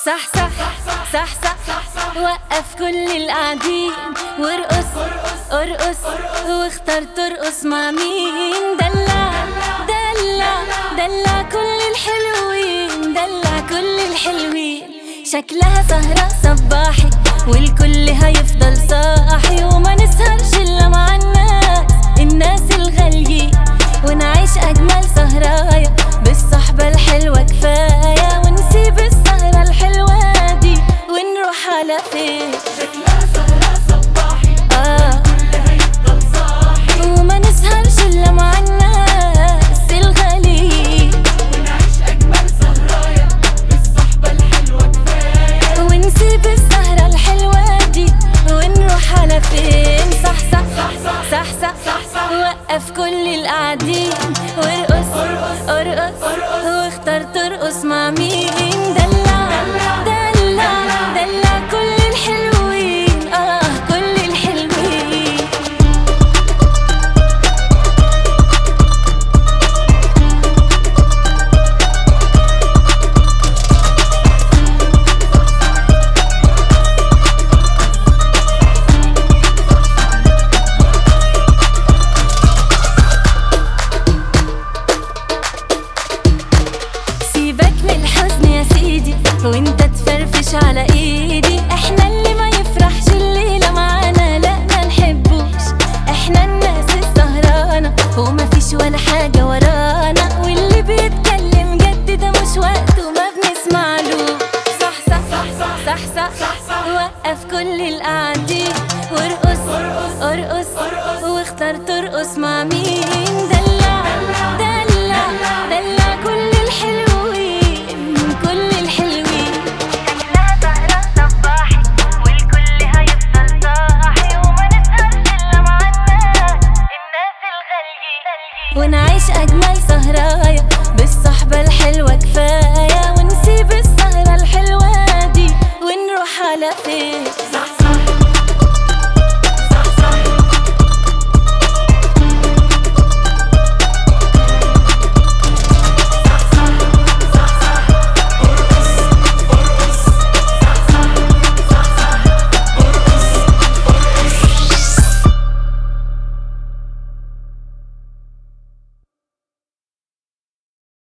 صح صح صح صح وقف كل القاعدين وارقص ارقص واختار ترقص مع مين دلع دلع دلع كل الحلوين دلع كل الحلوين شكلها سهرة صباحي والكل هيفضل صاحي وما نسهرش الا مع الناس الناس الغاليين ونعيش اجمل سهرايا بالصحبة الحلوة كفاية ونسيب السهرة الحلوة دي ونروح على فين شكلها سهرة صباحي آه كل هيفضل صاحي وما نسهرش الا مع الناس الغاليين ونعيش أجمل سهرايا بالصحبة الحلوة كفاية ونسيب السهرة الحلوة دي ونروح على فين صح صح صح صح صح صح وقف كل القاعدين وارقص ارقص واختار ترقص مع مين دلع دلع دلع كل الحلوين اه كل الحلوين سيبك من الحزن يا سيدي وانت تفرفش على ايدي احنا اللي ما يفرحش الليلة معانا لا ما نحبوش احنا الناس السهرانة وما فيش ولا حاجة ورانا واللي بيتكلم جد ده مش وقته ما بنسمعلوش صح صح صح صح صح, صح, صح وقف كل القاعدين وارقص ارقص واختار ترقص مع مين دلع دلع دلع كل الحلوين كل الحلوين شكلها سهرة صباحي والكل هيفضل صاحي وما نسهرش إلا مع الناس الناس الغاليين ونعيش أجمل سهرايا بالصحبة الحلوة كفاية ونسيب السهرة الحلوة دي ونروح على فين